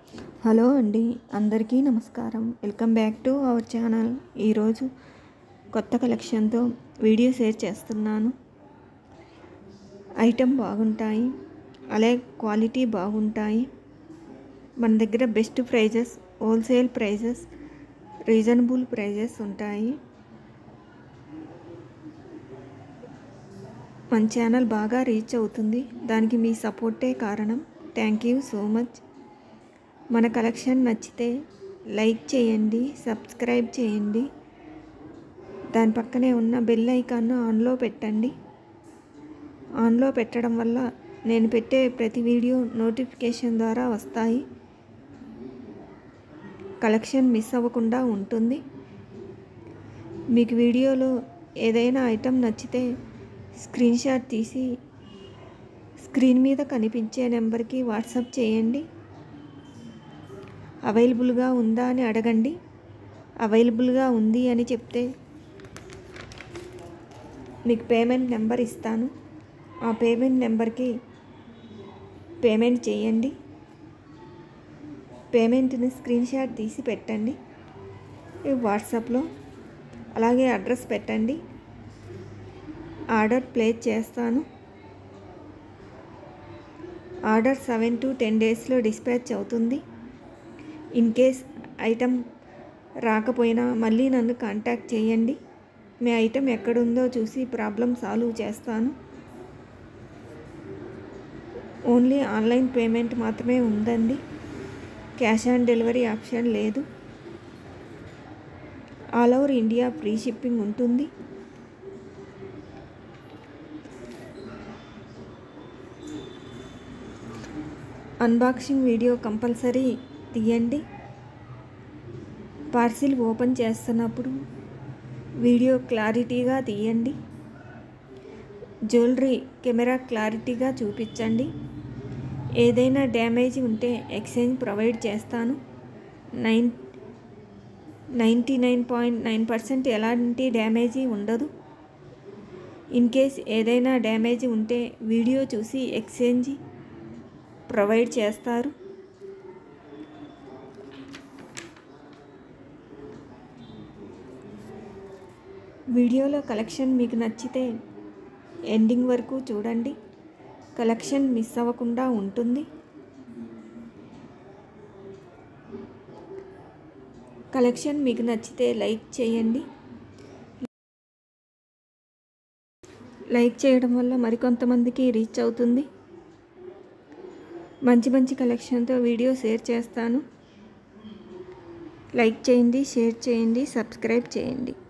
hello అండి అందరికీ నమస్కారం welcome back to our channel ఈరోజు కొత్త కలెక్షన్తో వీడియో షేర్ చేస్తున్నాను ఐటెం బాగుంటాయి అలాగే క్వాలిటీ బాగుంటాయి మన దగ్గర best prices wholesale prices reasonable prices ఉంటాయి మన ఛానల్ బాగా రీచ్ అవుతుంది దానికి మీ సపోర్టే కారణం థ్యాంక్ యూ సో మచ్ మన కలెక్షన్ నచ్చితే లైక్ చేయండి సబ్స్క్రైబ్ చేయండి దాని పక్కనే ఉన్న బెల్ ఐకాన్ను ఆన్లో పెట్టండి ఆన్లో పెట్టడం వల్ల నేను పెట్టే ప్రతి వీడియో నోటిఫికేషన్ ద్వారా వస్తాయి కలెక్షన్ మిస్ అవ్వకుండా ఉంటుంది మీకు వీడియోలో ఏదైనా ఐటెం నచ్చితే స్క్రీన్ షాట్ తీసి స్క్రీన్ మీద కనిపించే నెంబర్కి వాట్సాప్ చేయండి అవైలబుల్గా ఉందా అని అడగండి అవైలబుల్గా ఉంది అని చెప్తే మీకు పేమెంట్ నెంబర్ ఇస్తాను ఆ పేమెంట్ నెంబర్కి పేమెంట్ చేయండి పేమెంట్ని స్క్రీన్ షాట్ తీసి పెట్టండి వాట్సాప్లో అలాగే అడ్రస్ పెట్టండి ఆర్డర్ ప్లేస్ చేస్తాను ఆర్డర్ సెవెన్ టు టెన్ డేస్లో డిస్పాచ్ అవుతుంది ఇన్ కేస్ ఐటెం రాకపోయినా మళ్ళీ నన్ను కాంటాక్ట్ చేయండి మీ ఐటెం ఎక్కడుందో చూసి ప్రాబ్లం సాల్వ్ చేస్తాను ఓన్లీ ఆన్లైన్ పేమెంట్ మాత్రమే ఉందండి క్యాష్ ఆన్ డెలివరీ ఆప్షన్ లేదు all over India free shipping ఉంటుంది అన్బాక్సింగ్ వీడియో కంపల్సరీ తీయండి పార్సిల్ ఓపెన్ చేస్తున్నప్పుడు వీడియో క్లారిటీగా తీయండి జ్యువెలరీ కెమెరా క్లారిటీగా చూపించండి ఏదైనా డ్యామేజ్ ఉంటే ఎక్స్చేంజ్ ప్రొవైడ్ చేస్తాను nine ninety nine point nine percent ఎలాంటి డ్యామేజీ ఉండదు ఇన్ కేస్ ఏదైనా డ్యామేజ్ ఉంటే వీడియో చూసి ఎక్స్చేంజ్ ప్రొవైడ్ చేస్తారు వీడియోలో కలెక్షన్ మీకు నచ్చితే ఎండింగ్ వరకు చూడండి కలెక్షన్ మిస్ అవ్వకుండా ఉంటుంది కలెక్షన్ మీకు నచ్చితే లైక్ చేయండి లైక్ చేయడం వల్ల మరికొంతమందికి రీచ్ అవుతుంది మంచి మంచి కలెక్షన్తో వీడియో షేర్ చేస్తాను లైక్ చేయండి షేర్ చేయండి సబ్స్క్రైబ్ చేయండి